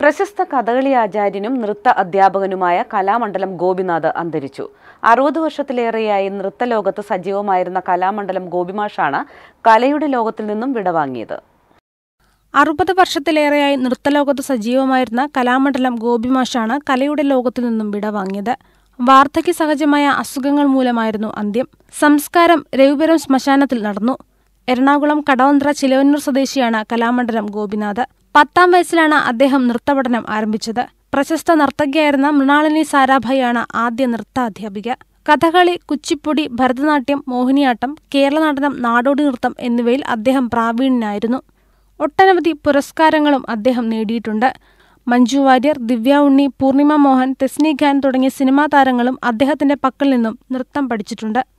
പ്രശസ്ത കഥകളി ആചാര്യനും നൃത്ത അധ്യാപകനുമായ കലാമണ്ഡലം ഗോപിനാഥ് അന്തരിച്ചു അറുപത് വർഷത്തിലേറെയായി നൃത്തലോകത്ത് സജീവമായിരുന്ന കലാമണ്ഡലം ഗോപിമാഷാണ് കലയുടെ ലോകത്തിൽ നിന്നും വിടവാങ്ങിയത് അറുപത് വർഷത്തിലേറെയായി നൃത്തലോകത്ത് സജീവമായിരുന്ന കലാമണ്ഡലം ഗോപിമാഷാണ് കലയുടെ ലോകത്തു നിന്നും വിടവാങ്ങിയത് വാർദ്ധക്യ സഹജമായ അസുഖങ്ങൾ മൂലമായിരുന്നു അന്ത്യം സംസ്കാരം രവിപുരം ശ്മശാനത്തിൽ നടന്നു എറണാകുളം കടവന്ത്ര ചിലവന്നൂർ സ്വദേശിയാണ് കലാമണ്ഡലം ഗോപിനാഥ് പത്താം വയസ്സിലാണ് അദ്ദേഹം നൃത്തപഠനം ആരംഭിച്ചത് പ്രശസ്ത നർത്തകിയായിരുന്ന മൃണാളിനി സാരാഭായിയാണ് ആദ്യ നൃത്താധ്യാപിക കഥകളി കുച്ചിപ്പുടി ഭരതനാട്യം മോഹിനിയാട്ടം കേരള നടനം നാടോടി നൃത്തം എന്നിവയിൽ അദ്ദേഹം പ്രാവീണ്യനായിരുന്നു ഒട്ടനവധി പുരസ്കാരങ്ങളും അദ്ദേഹം നേടിയിട്ടുണ്ട് മഞ്ജു വാര്യർ ദിവ്യ ഉണ്ണി പൂർണിമ മോഹൻ തെസ്നി ഖാൻ തുടങ്ങിയ സിനിമാ താരങ്ങളും അദ്ദേഹത്തിന്റെ പക്കൽ നിന്നും നൃത്തം പഠിച്ചിട്ടുണ്ട്